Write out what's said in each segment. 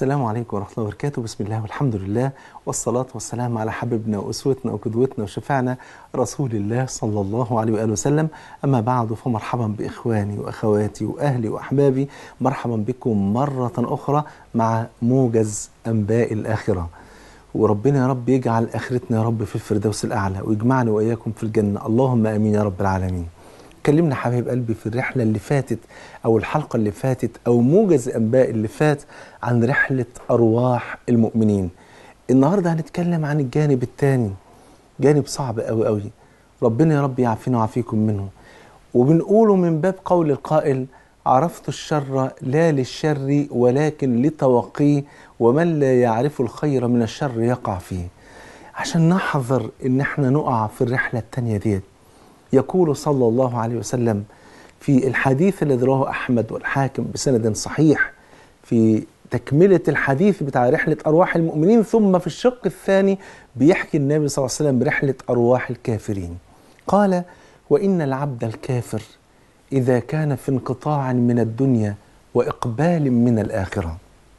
السلام عليكم ورحمة الله وبركاته بسم الله والحمد لله والصلاة والسلام على حبيبنا وأسوتنا وقدوتنا وشفعنا رسول الله صلى الله عليه وآله وسلم أما بعد فمرحبا بإخواني وأخواتي وأهلي وأحبابي مرحبا بكم مرة أخرى مع موجز أنباء الآخرة وربنا يا رب يجعل آخرتنا يا رب في الفردوس الأعلى ويجمعنا وإياكم في الجنة اللهم آمين يا رب العالمين كلمنا حبايب قلبي في الرحلة اللي فاتت أو الحلقة اللي فاتت أو موجز أنباء اللي فات عن رحلة أرواح المؤمنين النهاردة هنتكلم عن الجانب الثاني جانب صعب قوي قوي ربنا يا رب يعافينا ويعافيكم منه وبنقوله من باب قول القائل عرفت الشر لا للشر ولكن لتوقيه ومن لا يعرف الخير من الشر يقع فيه عشان نحذر ان احنا نقع في الرحلة التانية ديت يقول صلى الله عليه وسلم في الحديث الذي رواه أحمد والحاكم بسند صحيح في تكملة الحديث بتاع رحلة أرواح المؤمنين ثم في الشق الثاني بيحكي النبي صلى الله عليه وسلم برحلة أرواح الكافرين قال وإن العبد الكافر إذا كان في انقطاع من الدنيا وإقبال من الآخرة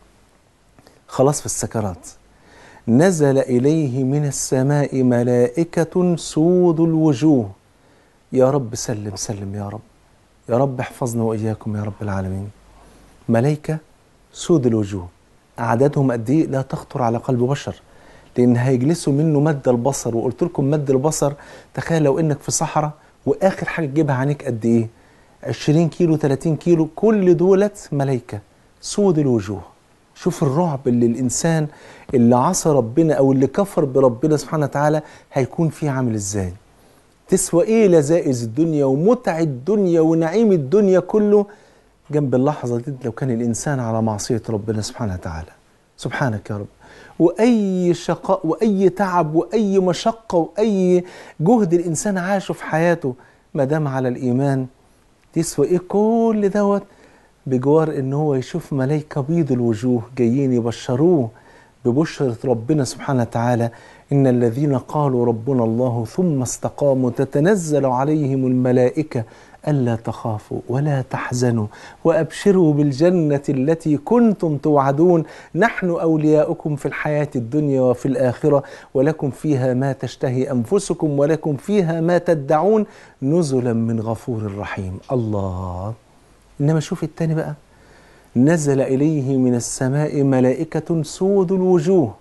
خلاص في السكرات نزل إليه من السماء ملائكة سود الوجوه يا رب سلم سلم يا رب يا رب احفظنا وإياكم يا رب العالمين ملائكة سود الوجوه أعدادهم قد إيه لا تخطر على قلب بشر لأن هيجلسوا منه مد البصر وقلت لكم مد البصر تخيل لو إنك في صحراء وآخر حاجة تجيبها عنيك قد إيه 20 كيلو 30 كيلو كل دولت ملائكة سود الوجوه شوف الرعب اللي الإنسان اللي عصى ربنا أو اللي كفر بربنا سبحانه وتعالى هيكون فيه عامل إزاي تسوى ايه لذائذ الدنيا ومتع الدنيا ونعيم الدنيا كله جنب اللحظة دي لو كان الإنسان على معصية ربنا سبحانه وتعالى سبحانك يا رب وأي شقاء وأي تعب وأي مشقة وأي جهد الإنسان عاشه في حياته ما دام على الإيمان تسوى إيه كل دوت بجوار إن هو يشوف ملايكة بيض الوجوه جايين يبشروه ببشرة ربنا سبحانه وتعالى إن الذين قالوا ربنا الله ثم استقاموا تتنزل عليهم الملائكة ألا تخافوا ولا تحزنوا وأبشروا بالجنة التي كنتم توعدون نحن أولياؤكم في الحياة الدنيا وفي الآخرة ولكم فيها ما تشتهي أنفسكم ولكم فيها ما تدعون نزلا من غفور رحيم الله إنما شوف التاني بقى نزل إليه من السماء ملائكة سود الوجوه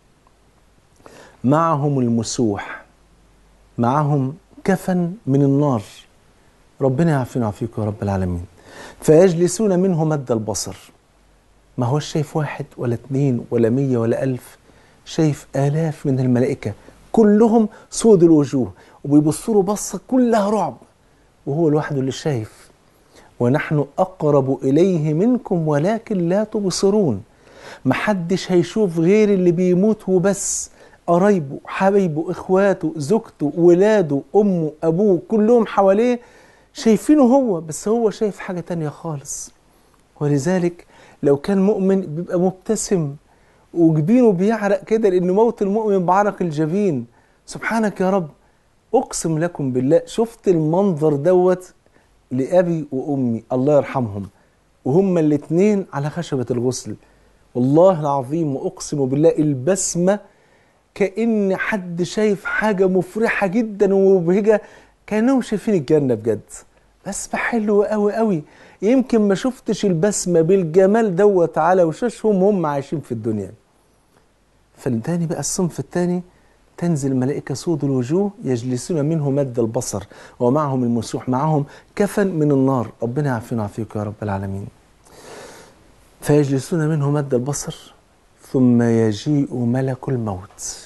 معهم المسوح معهم كفن من النار ربنا يعافينا ويعافيكم يا رب العالمين فيجلسون منه مد البصر ما هوش شايف واحد ولا اتنين ولا مية ولا ألف شايف آلاف من الملائكة كلهم سود الوجوه وبيبصوا له بصة كلها رعب وهو لوحده اللي شايف ونحن أقرب إليه منكم ولكن لا تبصرون محدش هيشوف غير اللي بيموت وبس قرايبه حبايبه اخواته زوجته ولاده امه ابوه كلهم حواليه شايفينه هو بس هو شايف حاجة تانية خالص ولذلك لو كان مؤمن بيبقى مبتسم وجبينه بيعرق كده لان موت المؤمن بعرق الجبين سبحانك يا رب اقسم لكم بالله شفت المنظر دوت لابي وامي الله يرحمهم وهما الاتنين على خشبة الغسل والله العظيم واقسم بالله البسمه كأن حد شايف حاجة مفرحة جدا ومبهجة كأنهم شايفين الجنة بجد بسمة حلوة قوي قوي يمكن ما شفتش البسمة بالجمال دوت على وشوشهم هم عايشين في الدنيا فالتاني بقى الصنف التاني تنزل ملائكة سود الوجوه يجلسون منه مد البصر ومعهم المسوح معهم كفن من النار ربنا يعافينا ويعافيكم يا رب العالمين فيجلسون منه مد البصر ثم يجيء ملك الموت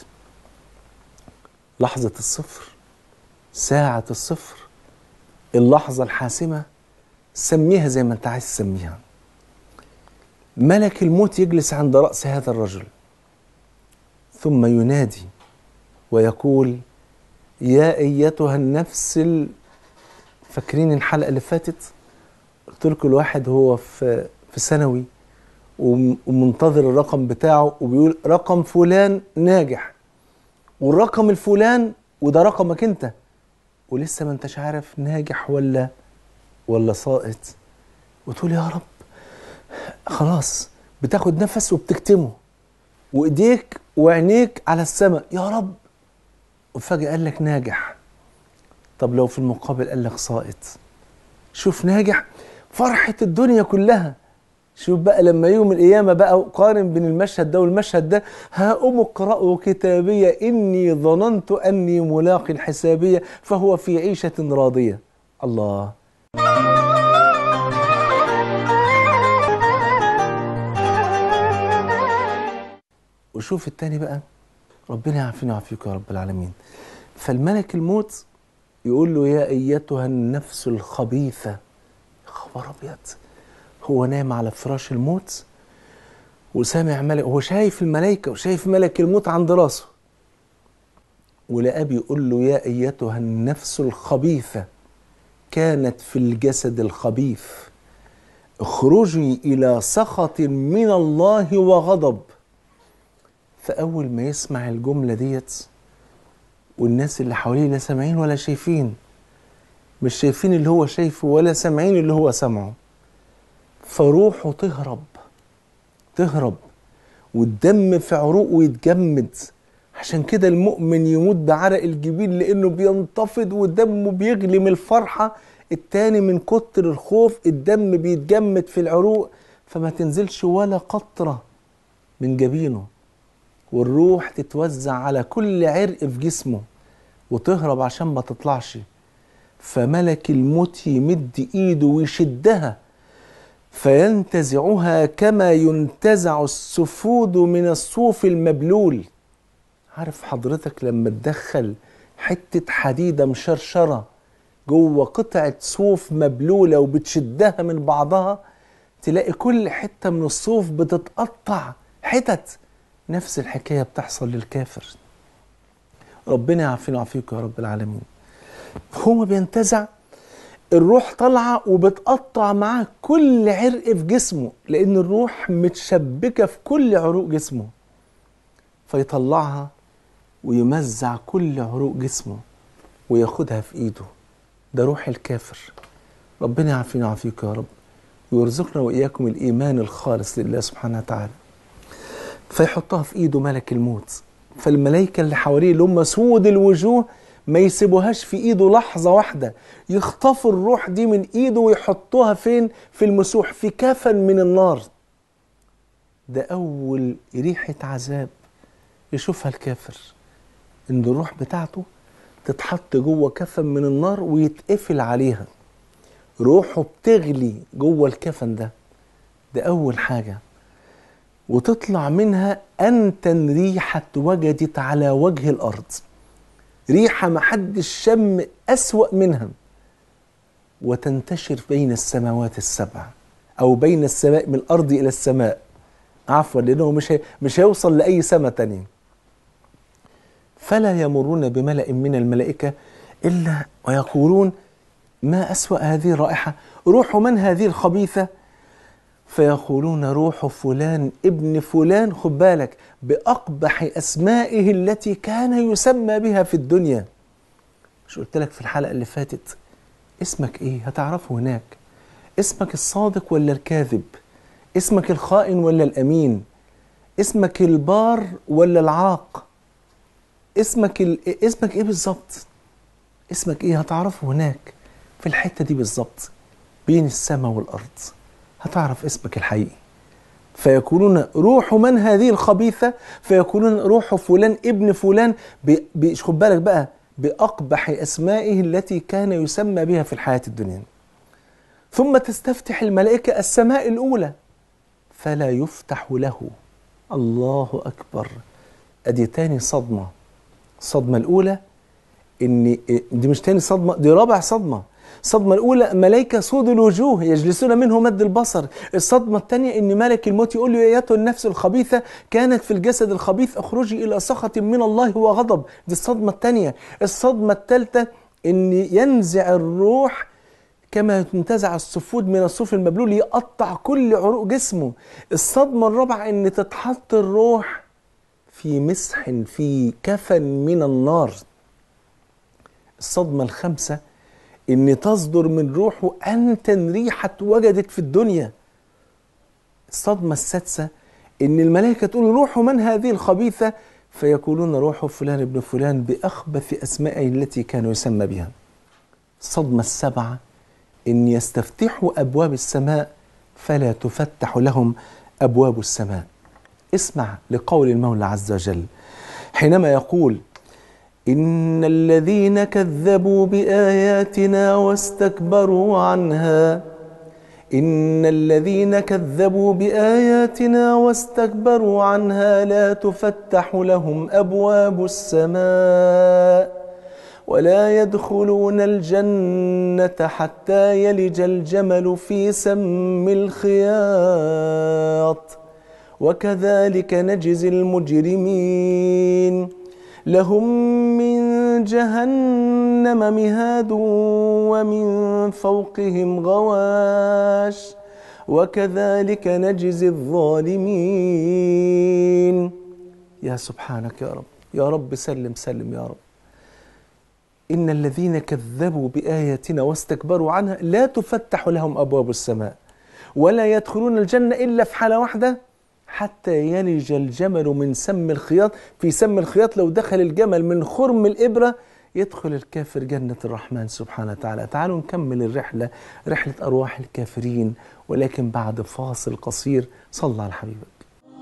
لحظة الصفر ساعة الصفر اللحظة الحاسمة سميها زي ما انت عايز تسميها ملك الموت يجلس عند رأس هذا الرجل ثم ينادي ويقول يا أيتها النفس ال... فاكرين الحلقة اللي فاتت قلت لكم الواحد هو في في ثانوي ومنتظر الرقم بتاعه وبيقول رقم فلان ناجح والرقم الفلان وده رقمك انت ولسه ما انتش عارف ناجح ولا ولا ساقط وتقول يا رب خلاص بتاخد نفس وبتكتمه وايديك وعينيك على السماء يا رب وفجأة قال لك ناجح طب لو في المقابل قال لك ساقط شوف ناجح فرحة الدنيا كلها شوف بقى لما يوم القيامة بقى قارن بين المشهد ده والمشهد ده هاؤم اقرأوا كتابية إني ظننت أني ملاق حسابية فهو في عيشة راضية الله وشوف التاني بقى ربنا يعافينا ويعافيك يا رب العالمين فالملك الموت يقول له يا ايتها النفس الخبيثه يا خبر ابيض هو نام على فراش الموت وسامع ملك هو شايف الملائكه وشايف ملك الموت عند راسه ولقاه بيقول له يا ايتها النفس الخبيثه كانت في الجسد الخبيث اخرجي الى سخط من الله وغضب فأول ما يسمع الجملة ديت والناس اللي حواليه لا سامعين ولا شايفين مش شايفين اللي هو شايفه ولا سامعين اللي هو سامعه فروحه تهرب تهرب والدم في عروقه يتجمد عشان كده المؤمن يموت بعرق الجبين لانه بينتفض ودمه بيغلي من الفرحه التاني من كتر الخوف الدم بيتجمد في العروق فما تنزلش ولا قطره من جبينه والروح تتوزع على كل عرق في جسمه وتهرب عشان ما تطلعش فملك الموت يمد ايده ويشدها فينتزعها كما ينتزع السفود من الصوف المبلول عارف حضرتك لما تدخل حتة حديدة مشرشرة جوه قطعة صوف مبلولة وبتشدها من بعضها تلاقي كل حتة من الصوف بتتقطع حتت نفس الحكايه بتحصل للكافر ربنا يعافينا ويعافيك يا رب العالمين هو بينتزع الروح طالعه وبتقطع معاه كل عرق في جسمه لان الروح متشبكه في كل عروق جسمه فيطلعها ويمزع كل عروق جسمه وياخدها في ايده ده روح الكافر ربنا يعافينا ويعافيك يا رب ويرزقنا واياكم الايمان الخالص لله سبحانه وتعالى فيحطها في ايده ملك الموت فالملائكه اللي حواليه اللي هم سود الوجوه ما يسيبوهاش في ايده لحظه واحده يخطفوا الروح دي من ايده ويحطوها فين في المسوح في كفن من النار ده اول ريحه عذاب يشوفها الكافر ان الروح بتاعته تتحط جوه كفن من النار ويتقفل عليها روحه بتغلي جوه الكفن ده ده اول حاجه وتطلع منها أنتن ريحة وجدت على وجه الأرض ريحة محدش شم أسوأ منها وتنتشر بين السماوات السبع أو بين السماء من الأرض إلى السماء عفوا لأنه مش هي مش هيوصل لأي سماء تانية فلا يمرون بملأ من الملائكة إلا ويقولون ما أسوأ هذه الرائحة روح من هذه الخبيثة فيقولون روح فلان ابن فلان خد بالك بأقبح أسمائه التي كان يسمى بها في الدنيا مش قلت لك في الحلقة اللي فاتت اسمك ايه هتعرفه هناك اسمك الصادق ولا الكاذب اسمك الخائن ولا الأمين اسمك البار ولا العاق اسمك ال... اسمك ايه بالظبط اسمك ايه هتعرفه هناك في الحتة دي بالظبط بين السماء والأرض هتعرف اسمك الحقيقي فيقولون روح من هذه الخبيثة فيقولون روح فلان ابن فلان خد بالك بقى بأقبح أسمائه التي كان يسمى بها في الحياة الدنيا ثم تستفتح الملائكة السماء الأولى فلا يفتح له الله أكبر أدي تاني صدمة الصدمة الأولى إن دي مش تاني صدمة دي رابع صدمة الصدمة الأولى ملائكة سود الوجوه يجلسون منه مد البصر الصدمة الثانية أن ملك الموت يقول له أيتها النفس الخبيثة كانت في الجسد الخبيث اخرجي إلى سخط من الله وغضب دي الصدمة الثانية الصدمة الثالثة أن ينزع الروح كما تنتزع الصفود من الصوف المبلول يقطع كل عروق جسمه الصدمة الرابعة أن تتحط الروح في مسح في كفن من النار الصدمة الخامسة ان تصدر من روحه انتن ريحه وجدت في الدنيا الصدمة السادسة إن الملائكة تقول روح من هذه الخبيثة فيقولون روح فلان ابن فلان بأخبث أسمائه التي كانوا يسمى بها الصدمة السبعة إن يستفتحوا أبواب السماء فلا تفتح لهم أبواب السماء اسمع لقول المولى عز وجل حينما يقول إن الذين كذبوا بآياتنا واستكبروا عنها إن الذين كذبوا بآياتنا واستكبروا عنها لا تفتح لهم أبواب السماء ولا يدخلون الجنة حتى يلج الجمل في سم الخياط وكذلك نجزي المجرمين لهم من جهنم مهاد ومن فوقهم غواش وكذلك نجزي الظالمين يا سبحانك يا رب يا رب سلم سلم يا رب إن الذين كذبوا بآياتنا واستكبروا عنها لا تفتح لهم أبواب السماء ولا يدخلون الجنة إلا في حالة واحدة حتى يلج الجمل من سم الخياط في سم الخياط لو دخل الجمل من خرم الإبرة يدخل الكافر جنة الرحمن سبحانه وتعالى تعالوا نكمل الرحلة رحلة أرواح الكافرين ولكن بعد فاصل قصير صلى على حبيبك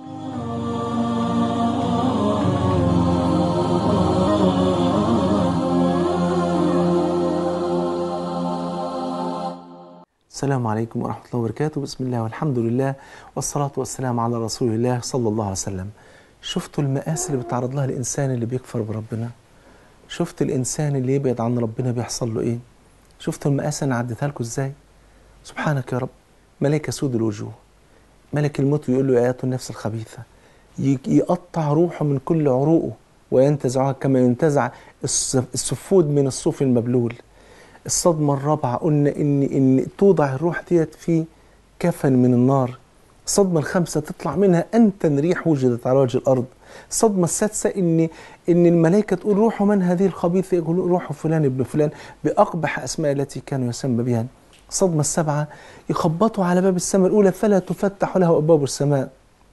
السلام عليكم ورحمة الله وبركاته بسم الله والحمد لله والصلاة والسلام على رسول الله صلى الله عليه وسلم شفتوا المآسي اللي بيتعرض لها الإنسان اللي بيكفر بربنا شفت الإنسان اللي يبعد عن ربنا بيحصل له إيه شفتوا المآسي أنا عديتها لكم إزاي سبحانك يا رب ملائكة سود الوجوه ملك الموت يقول له آيات النفس الخبيثة يقطع روحه من كل عروقه وينتزعها كما ينتزع السفود من الصوف المبلول الصدمة الرابعة قلنا إن إن توضع الروح ديت في كفن من النار الصدمة الخامسة تطلع منها أنتن ريح وجدت على وجه الأرض الصدمة السادسة إن إن الملائكة تقول روح من هذه الخبيثة يقول روح فلان ابن فلان بأقبح أسماء التي كانوا يسمى بها الصدمة السبعة يخبطوا على باب السماء الأولى فلا تفتح له أبواب السماء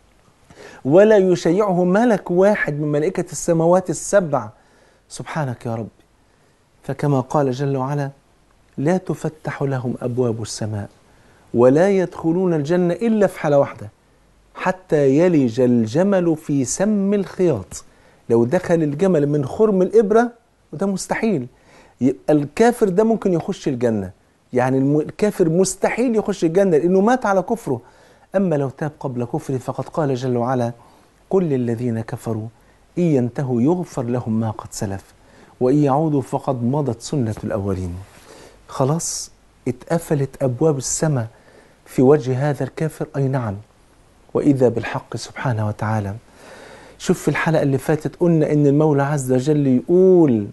ولا يشيعه ملك واحد من ملائكة السماوات السبع سبحانك يا رب فكما قال جل وعلا لا تفتح لهم أبواب السماء ولا يدخلون الجنة إلا في حالة واحدة حتى يلج الجمل في سم الخياط لو دخل الجمل من خرم الإبرة وده مستحيل يبقى الكافر ده ممكن يخش الجنة يعني الكافر مستحيل يخش الجنة لأنه مات على كفره أما لو تاب قبل كفره فقد قال جل وعلا قل للذين كفروا إن ينتهوا يغفر لهم ما قد سلف وإن يعودوا فقد مضت سنة الأولين خلاص اتقفلت أبواب السماء في وجه هذا الكافر أي نعم وإذا بالحق سبحانه وتعالى شوف في الحلقة اللي فاتت قلنا إن المولى عز وجل يقول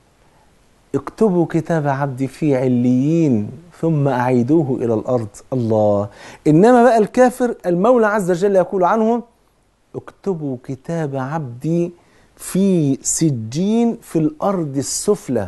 اكتبوا كتاب عبدي في عليين ثم أعيدوه إلى الأرض الله إنما بقى الكافر المولى عز وجل يقول عنه اكتبوا كتاب عبدي في سجين في الأرض السفلى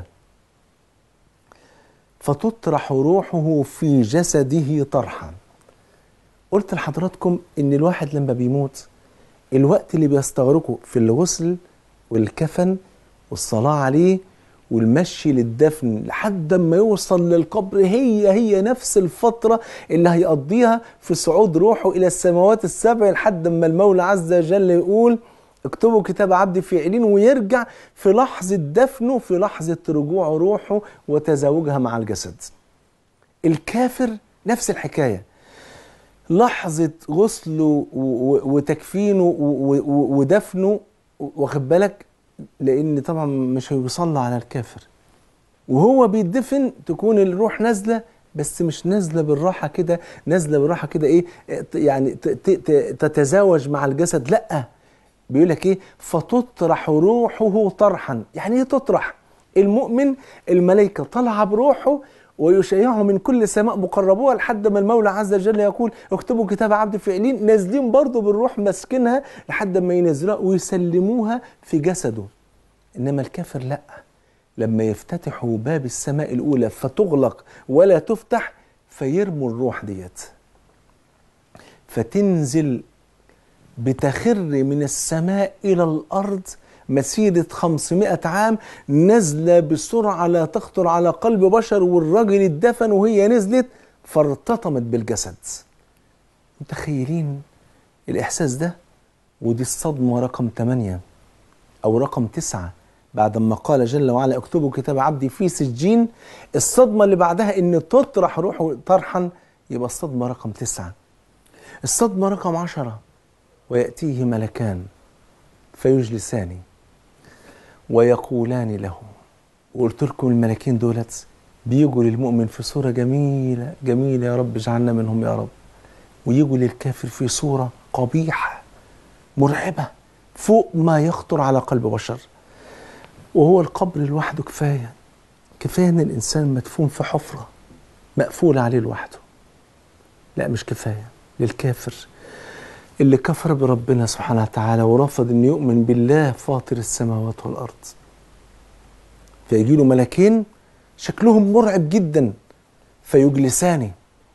فتطرح روحه في جسده طرحا قلت لحضراتكم ان الواحد لما بيموت الوقت اللي بيستغرقه في الغسل والكفن والصلاة عليه والمشي للدفن لحد ما يوصل للقبر هي هي نفس الفترة اللي هيقضيها في صعود روحه إلى السماوات السبع لحد ما المولى عز وجل يقول اكتبوا كتاب عبدي في علين ويرجع في لحظة دفنه في لحظة رجوع روحه وتزاوجها مع الجسد الكافر نفس الحكاية لحظة غسله وتكفينه ودفنه واخد بالك لأن طبعا مش هيصلى على الكافر وهو بيدفن تكون الروح نازلة بس مش نازله بالراحه كده نازله بالراحه كده ايه يعني تتزاوج مع الجسد لا بيقول لك ايه فتطرح روحه طرحا يعني ايه تطرح المؤمن الملائكه طالعه بروحه ويشيعه من كل سماء مقربوها لحد ما المولى عز وجل يقول اكتبوا كتاب عبد فعلين نازلين برضه بالروح ماسكينها لحد ما ينزلوها ويسلموها في جسده انما الكافر لا لما يفتتحوا باب السماء الاولى فتغلق ولا تفتح فيرموا الروح ديت فتنزل بتخر من السماء إلى الأرض مسيرة 500 عام نازلة بسرعة لا تخطر على قلب بشر والراجل اتدفن وهي نزلت فارتطمت بالجسد متخيلين الإحساس ده ودي الصدمة رقم 8 أو رقم 9 بعد ما قال جل وعلا اكتبوا كتاب عبدي في سجين الصدمة اللي بعدها إن تطرح روحه طرحا يبقى الصدمة رقم 9 الصدمة رقم 10 ويأتيه ملكان فيجلسان ويقولان له وقلت لكم الملكين دولت بيجوا للمؤمن في صورة جميلة جميلة يا رب اجعلنا منهم يا رب ويجوا للكافر في صورة قبيحة مرعبة فوق ما يخطر على قلب بشر وهو القبر لوحده كفاية كفاية ان الانسان مدفون في حفرة مقفول عليه لوحده لا مش كفاية للكافر اللي كفر بربنا سبحانه وتعالى ورفض ان يؤمن بالله فاطر السماوات والارض فيجي له ملكين شكلهم مرعب جدا فيجلسان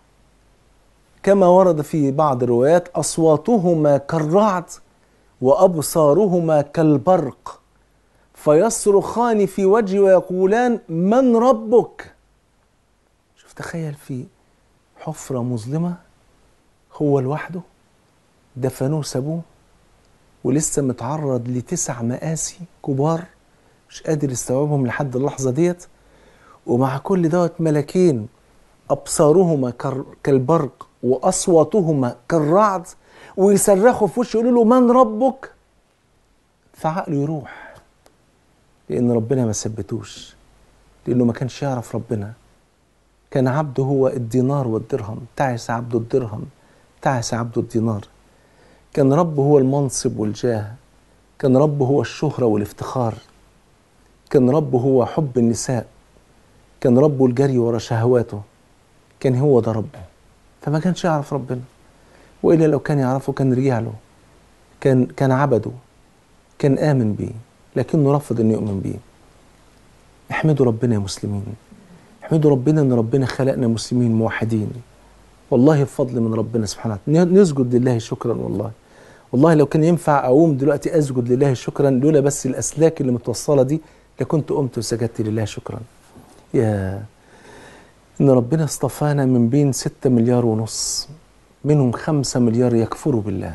كما ورد في بعض الروايات اصواتهما كالرعد وابصارهما كالبرق فيصرخان في وجهي ويقولان من ربك شوف تخيل في حفره مظلمه هو لوحده دفنوه سابوه ولسه متعرض لتسع مآسي كبار مش قادر يستوعبهم لحد اللحظة ديت ومع كل دوت ملكين أبصارهما كالبرق وأصواتهما كالرعد ويصرخوا في وشه يقولوا له من ربك فعقله يروح لأن ربنا ما ثبتوش لأنه ما كانش يعرف ربنا كان عبده هو الدينار والدرهم تعس عبده الدرهم تعس عبده الدينار كان ربه هو المنصب والجاه كان ربه هو الشهرة والافتخار كان ربه هو حب النساء كان ربه الجري ورا شهواته كان هو ده ربه فما كانش يعرف ربنا وإلا لو كان يعرفه كان رجع له كان كان عبده كان آمن بيه لكنه رفض إنه يؤمن بيه احمدوا ربنا يا مسلمين احمدوا ربنا إن ربنا خلقنا مسلمين موحدين والله بفضل من ربنا سبحانه وتعالى نسجد لله شكرا والله والله لو كان ينفع اقوم دلوقتي اسجد لله شكرا لولا بس الاسلاك اللي متوصله دي لكنت قمت وسجدت لله شكرا يا ان ربنا اصطفانا من بين ستة مليار ونص منهم خمسة مليار يكفروا بالله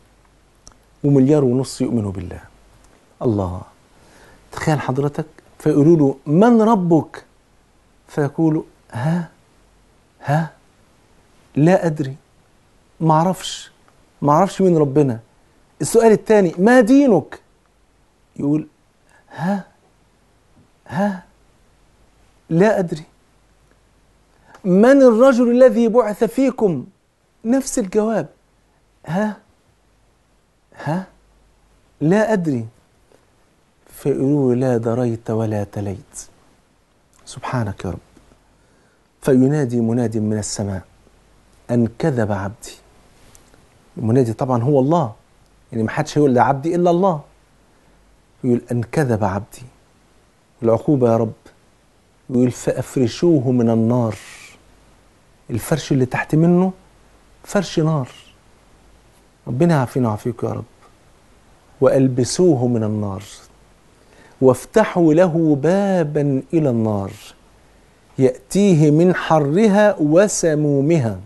ومليار ونص يؤمنوا بالله الله تخيل حضرتك فيقولوا له من ربك فيقول ها ها لا أدري ما أعرفش ما أعرفش مين ربنا السؤال الثاني ما دينك يقول ها ها لا أدري من الرجل الذي بعث فيكم نفس الجواب ها ها لا أدري فيقولوا لا دريت ولا تليت سبحانك يا رب فينادي مناد من السماء أن كذب عبدي المنادي طبعا هو الله يعني ما حدش هيقول لعبدي إلا الله يقول أن كذب عبدي العقوبة يا رب يقول فأفرشوه من النار الفرش اللي تحت منه فرش نار ربنا يعافينا ويعافيك يا رب وألبسوه من النار وافتحوا له بابا إلى النار يأتيه من حرها وسمومها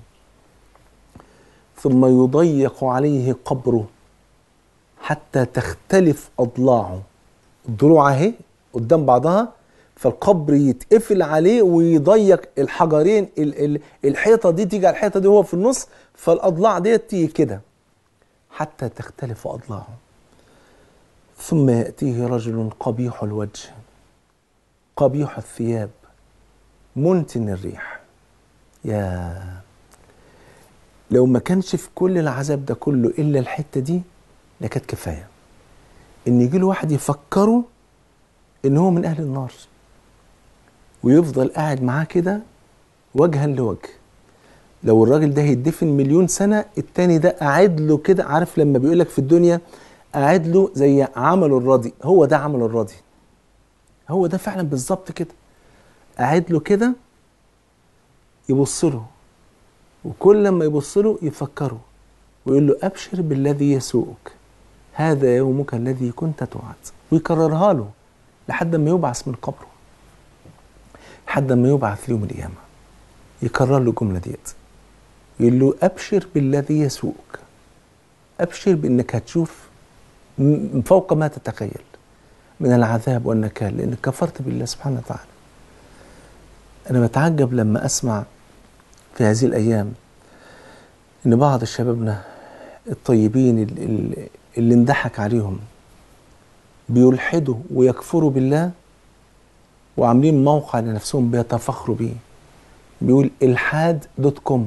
ثم يضيق عليه قبره حتى تختلف أضلاعه الضلوع اهي قدام بعضها فالقبر يتقفل عليه ويضيق الحجرين ال- ال- الحيطه دي تيجي على الحيطه دي وهو في النص فالاضلاع ديت تيجي كده حتى تختلف اضلاعه ثم ياتيه رجل قبيح الوجه قبيح الثياب منتن الريح يا لو ما كانش في كل العذاب ده كله الا الحته دي لكانت كفايه ان يجي له واحد يفكره ان هو من اهل النار ويفضل قاعد معاه كده وجها لوجه لو الراجل ده هيدفن مليون سنه التاني ده قاعد له كده عارف لما بيقول لك في الدنيا قاعد له زي عمله الراضي هو ده عمله الراضي هو ده فعلا بالظبط كده قاعد له كده يبص له وكل لما يبص له يفكره ويقول له أبشر بالذي يسوءك هذا يومك الذي كنت توعد ويكررها له لحد ما يبعث من قبره لحد ما يبعث يوم القيامة يكرر له الجملة ديت يقول له أبشر بالذي يسوءك أبشر بأنك هتشوف م- فوق ما تتخيل من العذاب والنكال لأنك كفرت بالله سبحانه وتعالى أنا بتعجب لما أسمع في هذه الأيام إن بعض شبابنا الطيبين ال- ال- اللي اندحك عليهم بيلحدوا ويكفروا بالله وعاملين موقع لنفسهم بيتفخروا بيه بيقول الحاد دوت كوم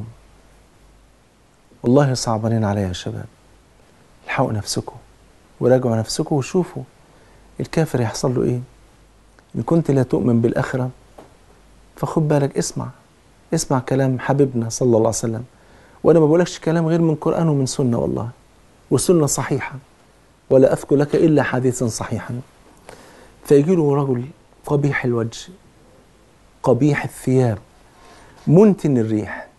والله صعبانين عليا يا شباب الحقوا نفسكم وراجعوا نفسكم وشوفوا الكافر يحصل له ايه ان كنت لا تؤمن بالاخره فخد بالك اسمع اسمع كلام حبيبنا صلى الله عليه وسلم وانا ما بقولكش كلام غير من قران ومن سنه والله وسنه صحيحه ولا اذكر لك الا حديثا صحيحا فيجي له رجل قبيح الوجه قبيح الثياب منتن الريح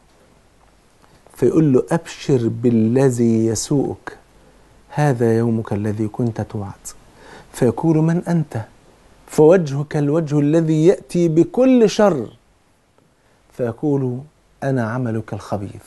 فيقول له ابشر بالذي يسوءك هذا يومك الذي كنت توعد فيقول من انت فوجهك الوجه الذي ياتي بكل شر فيقول انا عملك الخبيث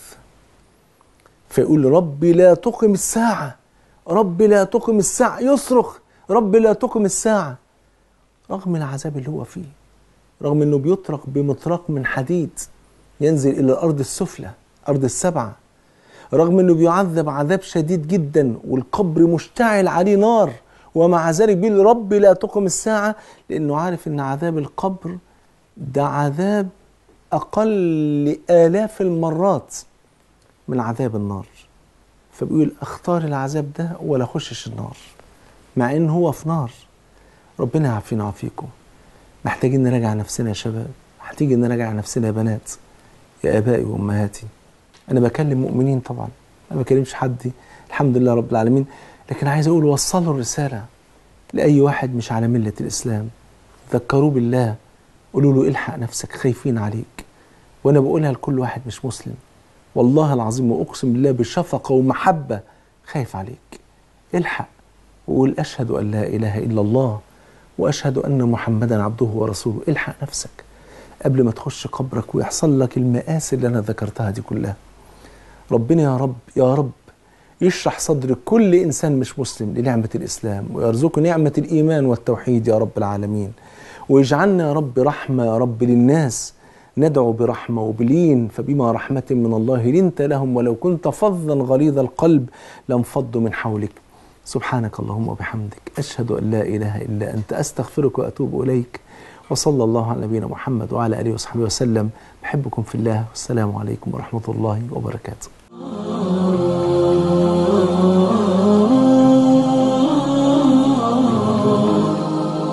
فيقول ربي لا تقم الساعه ربي لا تقم الساعه يصرخ ربي لا تقم الساعه رغم العذاب اللي هو فيه رغم انه بيطرق بمطرق من حديد ينزل الى الارض السفلى ارض السبعه رغم انه بيعذب عذاب شديد جدا والقبر مشتعل عليه نار ومع ذلك بيقول ربي لا تقم الساعه لانه عارف ان عذاب القبر ده عذاب اقل الاف المرات من عذاب النار فبيقول اختار العذاب ده ولا اخشش النار مع ان هو في نار ربنا يعافينا ويعافيكم محتاجين نراجع نفسنا يا شباب محتاجين نراجع نفسنا يا بنات يا ابائي وامهاتي انا بكلم مؤمنين طبعا انا ما بكلمش حد الحمد لله رب العالمين لكن عايز اقول وصلوا الرساله لاي واحد مش على مله الاسلام ذكروه بالله قولوا له الحق نفسك خايفين عليك وانا بقولها لكل واحد مش مسلم والله العظيم واقسم بالله بشفقه ومحبه خايف عليك الحق وقول اشهد ان لا اله الا الله واشهد ان محمدا عبده ورسوله الحق نفسك قبل ما تخش قبرك ويحصل لك المآسي اللي انا ذكرتها دي كلها ربنا يا رب يا رب يشرح صدر كل انسان مش مسلم لنعمه الاسلام ويرزقه نعمه الايمان والتوحيد يا رب العالمين ويجعلنا يا رب رحمه يا رب للناس ندعو برحمه وبلين فبما رحمه من الله لنت لهم ولو كنت فظا غليظ القلب لانفضوا من حولك سبحانك اللهم وبحمدك اشهد ان لا اله الا انت استغفرك واتوب اليك وصلى الله على نبينا محمد وعلى اله وصحبه وسلم بحبكم في الله والسلام عليكم ورحمه الله وبركاته